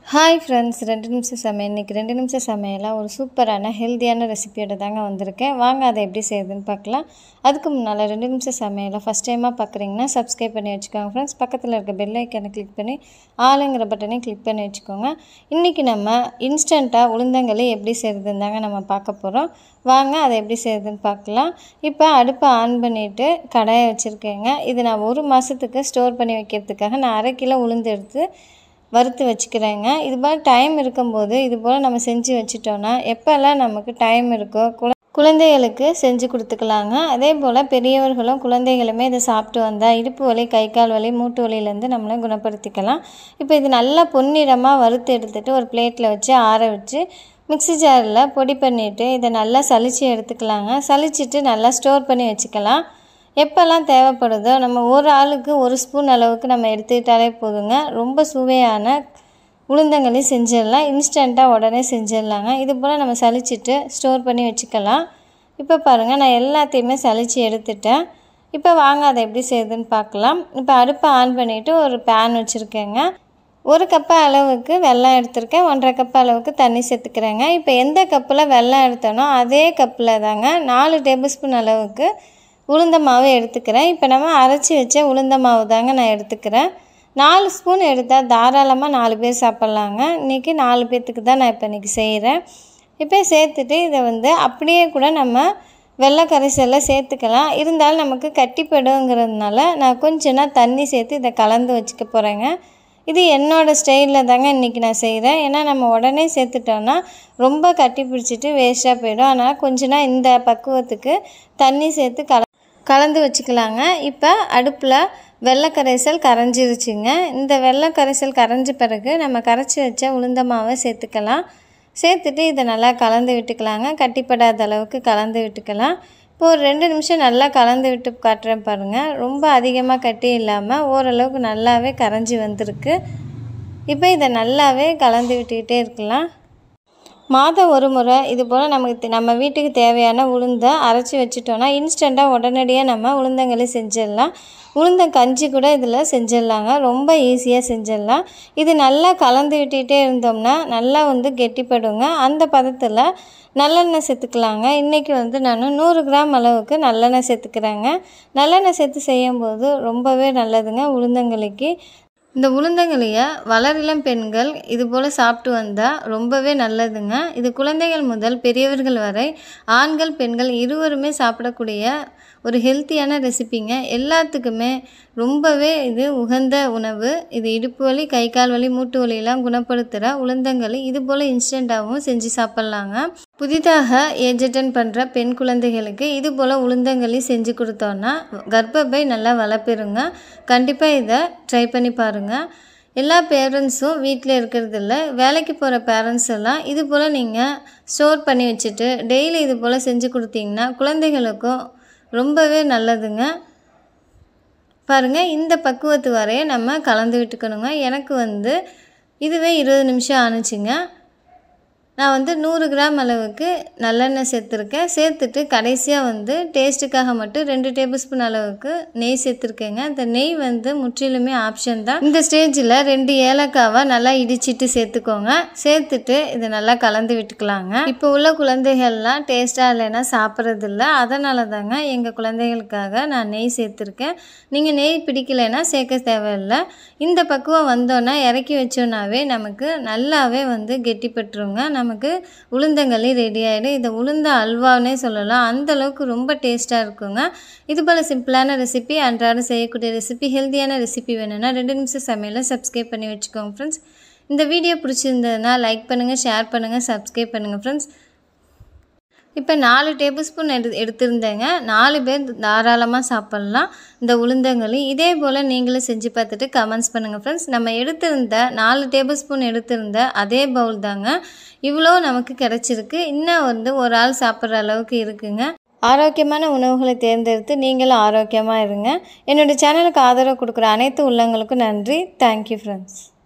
hi friends ரெண்டு நிமிஷம் சமையல் இன்றைக்கி ரெண்டு நிமிஷம் சமையலாக ஒரு சூப்பரான ஹெல்த்தியான ரெசிபியோட தாங்க வந்திருக்கேன் வாங்க அதை எப்படி செய்யுதுன்னு பார்க்கலாம் அதுக்கு முன்னால் ரெண்டு நிமிஷம் சமையலை ஃபஸ்ட் டைமாக பார்க்குறீங்கன்னா சப்ஸ்கிரைப் பண்ணி வச்சுக்கோங்க ஃப்ரெண்ட்ஸ் பக்கத்தில் இருக்க பெல் ஐக்கனை கிளிக் பண்ணி ஆளுங்கிற பட்டனை கிளிக் பண்ணி வச்சுக்கோங்க இன்றைக்கி நம்ம இன்ஸ்டண்ட்டாக உளுந்தங்களி எப்படி செய்கிறதுன்னு தாங்க நம்ம பார்க்க போகிறோம் வாங்க அதை எப்படி செய்கிறதுன்னு பார்க்கலாம் இப்போ அடுப்பை ஆன் பண்ணிவிட்டு கடாயை வச்சுருக்கேங்க இது நான் ஒரு மாதத்துக்கு ஸ்டோர் பண்ணி வைக்கிறதுக்காக நான் அரை கிலோ உளுந்து எடுத்து வறுத்து வச்சுக்கிறேங்க இது போல் டைம் இருக்கும்போது இது போல் நம்ம செஞ்சு வச்சிட்டோன்னா எப்போல்லாம் நமக்கு டைம் இருக்கோ குழ குழந்தைகளுக்கு செஞ்சு கொடுத்துக்கலாங்க அதே போல் பெரியவர்களும் குழந்தைகளுமே இதை சாப்பிட்டு வந்தால் இடுப்பு வலி கை கால் வலி மூட்டு வலியிலேருந்து நம்மளை குணப்படுத்திக்கலாம் இப்போ இது நல்லா பொன்னிறமாக வறுத்து எடுத்துகிட்டு ஒரு பிளேட்டில் வச்சு ஆற வச்சு மிக்ஸி ஜாரில் பொடி பண்ணிவிட்டு இதை நல்லா சலித்து எடுத்துக்கலாங்க சலிச்சிட்டு நல்லா ஸ்டோர் பண்ணி வச்சுக்கலாம் எப்போல்லாம் தேவைப்படுதோ நம்ம ஒரு ஆளுக்கு ஒரு ஸ்பூன் அளவுக்கு நம்ம எடுத்துக்கிட்டாலே போதுங்க ரொம்ப சுவையான உளுந்தங்களி செஞ்சிடலாம் இன்ஸ்டண்ட்டாக உடனே செஞ்சிடலாங்க இது போல் நம்ம சலிச்சிட்டு ஸ்டோர் பண்ணி வச்சுக்கலாம் இப்போ பாருங்கள் நான் எல்லாத்தையுமே சலித்து எடுத்துட்டேன் இப்போ வாங்க அதை எப்படி செய்யுதுன்னு பார்க்கலாம் இப்போ அடுப்பை ஆன் பண்ணிவிட்டு ஒரு பேன் வச்சுருக்கேங்க ஒரு கப்பு அளவுக்கு வெல்லம் எடுத்திருக்கேன் ஒன்றரை கப் அளவுக்கு தண்ணி சேர்த்துக்கிறேங்க இப்போ எந்த கப்பில் வெல்லம் எடுத்தனோ அதே கப்பில் தாங்க நாலு டேபிள் ஸ்பூன் அளவுக்கு உளுந்த மாவு எடுத்துக்கிறேன் இப்போ நம்ம அரைச்சி வச்ச உளுந்த மாவு தாங்க நான் எடுத்துக்கிறேன் நாலு ஸ்பூன் எடுத்தால் தாராளமாக நாலு பேர் சாப்பிட்லாங்க இன்றைக்கி நாலு பேர்த்துக்கு தான் நான் இப்போ இன்றைக்கி செய்கிறேன் இப்போ சேர்த்துட்டு இதை வந்து அப்படியே கூட நம்ம வெள்ளை கரைசலில் சேர்த்துக்கலாம் இருந்தாலும் நமக்கு கட்டிப்படுங்கிறதுனால நான் கொஞ்சம் நான் தண்ணி சேர்த்து இதை கலந்து வச்சுக்க போகிறேங்க இது என்னோடய ஸ்டைலில் தாங்க இன்றைக்கி நான் செய்கிறேன் ஏன்னா நம்ம உடனே சேர்த்துட்டோன்னா ரொம்ப கட்டி பிடிச்சிட்டு வேஸ்ட்டாக போயிடும் அதனால் கொஞ்ச நாள் இந்த பக்குவத்துக்கு தண்ணி சேர்த்து கல கலந்து வச்சுக்கலாங்க இப்போ அடுப்பில் வெள்ளை கரைசல் கரைஞ்சிருச்சுங்க இந்த வெள்ளை கரைசல் கரைஞ்ச பிறகு நம்ம கரைச்சி வச்ச உளுந்த மாவை சேர்த்துக்கலாம் சேர்த்துட்டு இதை நல்லா கலந்து விட்டுக்கலாங்க கட்டிப்படாத அளவுக்கு கலந்து விட்டுக்கலாம் இப்போ ஒரு ரெண்டு நிமிஷம் நல்லா கலந்து விட்டு காட்டுறேன் பாருங்கள் ரொம்ப அதிகமாக கட்டி இல்லாமல் ஓரளவுக்கு நல்லாவே கரைஞ்சி வந்திருக்கு இப்போ இதை நல்லாவே கலந்து விட்டுக்கிட்டே இருக்கலாம் மாதம் ஒரு முறை இது போல் நமக்கு நம்ம வீட்டுக்கு தேவையான உளுந்தை அரைச்சி வச்சுட்டோன்னா இன்ஸ்டண்ட்டாக உடனடியாக நம்ம உளுந்தங்களி செஞ்சிடலாம் உளுந்த கஞ்சி கூட இதில் செஞ்சிடலாங்க ரொம்ப ஈஸியாக செஞ்சிடலாம் இது நல்லா கலந்து விட்டுகிட்டே இருந்தோம்னா நல்லா வந்து கெட்டிப்படுங்க அந்த பதத்தில் நல்லெண்ணெய் சேர்த்துக்கலாங்க இன்றைக்கி வந்து நான் நூறு கிராம் அளவுக்கு நல்லெண்ணெய் சேர்த்துக்கிறேங்க நல்லெண்ணெய் சேர்த்து செய்யும்போது ரொம்பவே நல்லதுங்க உளுந்தங்களிக்கு இந்த உளுந்தங்களியை வளரிளம் பெண்கள் இது போல் சாப்பிட்டு வந்தால் ரொம்பவே நல்லதுங்க இது குழந்தைகள் முதல் பெரியவர்கள் வரை ஆண்கள் பெண்கள் இருவருமே சாப்பிடக்கூடிய ஒரு ஹெல்த்தியான ரெசிபிங்க எல்லாத்துக்குமே ரொம்பவே இது உகந்த உணவு இது இடுப்பு வலி கை கால் வலி மூட்டு வலியெல்லாம் குணப்படுத்துகிற உளுந்தங்களி இது போல் இன்ஸ்டண்ட்டாகவும் செஞ்சு சாப்பிட்லாங்க புதிதாக ஏஜ் அட்டன் பண்ணுற பெண் குழந்தைகளுக்கு இது போல் உளுந்தங்களி செஞ்சு கொடுத்தோன்னா கர்ப்பப்பை நல்லா வளர்ப்பெறுங்க கண்டிப்பாக இதை ட்ரை பண்ணி பாருங்கள் எல்லா பேரண்ட்ஸும் வீட்டில் இருக்கிறது இல்லை வேலைக்கு போகிற பேரண்ட்ஸ் எல்லாம் இது போல் நீங்கள் ஸ்டோர் பண்ணி வச்சுட்டு டெய்லி இது போல் செஞ்சு கொடுத்தீங்கன்னா குழந்தைகளுக்கும் ரொம்பவே நல்லதுங்க பாருங்கள் இந்த பக்குவத்து வரைய நம்ம கலந்து விட்டுக்கணுங்க எனக்கு வந்து இதுவே இருபது நிமிஷம் ஆணுச்சுங்க நான் வந்து நூறு கிராம் அளவுக்கு நல்லெண்ணெய் சேர்த்துருக்கேன் சேர்த்துட்டு கடைசியாக வந்து டேஸ்ட்டுக்காக மட்டும் ரெண்டு டேபிள் ஸ்பூன் அளவுக்கு நெய் சேர்த்துருக்கேங்க இந்த நெய் வந்து முற்றிலுமே ஆப்ஷன் தான் இந்த ஸ்டேஜில் ரெண்டு ஏலக்காவை நல்லா இடிச்சிட்டு சேர்த்துக்கோங்க சேர்த்துட்டு இதை நல்லா கலந்து விட்டுக்கலாங்க இப்போ உள்ள குழந்தைகள்லாம் டேஸ்ட்டாக இல்லைன்னா சாப்பிட்றதில்ல அதனால தாங்க எங்கள் குழந்தைகளுக்காக நான் நெய் சேர்த்துருக்கேன் நீங்கள் நெய் பிடிக்கலைன்னா சேர்க்க தேவையில்லை இந்த பக்குவம் வந்தோன்னா இறக்கி வச்சோன்னாவே நமக்கு நல்லாவே வந்து கெட்டிப்பட்டுருங்க நமக்கு உளுந்தங்களி ரெடி ஆகிடும் இதை உளுந்த அல்வானே சொல்லலாம் அந்த அளவுக்கு ரொம்ப டேஸ்ட்டாக இருக்குங்க இது போல் சிம்பிளான ரெசிபி அன்றாடம் செய்யக்கூடிய ரெசிபி ஹெல்த்தியான ரெசிபி வேணும்னா ரெண்டு நிமிஷம் சமையலை சப்ஸ்கிரைப் பண்ணி வச்சுக்கோங்க ஃப்ரெண்ட்ஸ் இந்த வீடியோ பிடிச்சிருந்ததுன்னா லைக் பண்ணுங்கள் ஷேர் பண்ணுங்கள் சப்ஸ்கிரைப் பண்ணுங்கள் ஃப்ரெண்ட்ஸ் இப்போ நாலு டேபிள் ஸ்பூன் எடு எடுத்திருந்தேங்க நாலு பேர் தாராளமாக சாப்பிட்லாம் இந்த உளுந்தங்களி இதே போல் நீங்களும் செஞ்சு பார்த்துட்டு கமெண்ட்ஸ் பண்ணுங்கள் ஃப்ரெண்ட்ஸ் நம்ம எடுத்திருந்த நாலு டேபிள் ஸ்பூன் எடுத்திருந்த அதே பவுல் தாங்க இவ்வளோ நமக்கு கிடச்சிருக்கு இன்னும் வந்து ஒரு ஆள் சாப்பிட்ற அளவுக்கு இருக்குங்க ஆரோக்கியமான உணவுகளை தேர்ந்தெடுத்து நீங்களும் ஆரோக்கியமாக இருங்க என்னோடய சேனலுக்கு ஆதரவு கொடுக்குற அனைத்து உள்ளங்களுக்கும் நன்றி தேங்க்யூ ஃப்ரெண்ட்ஸ்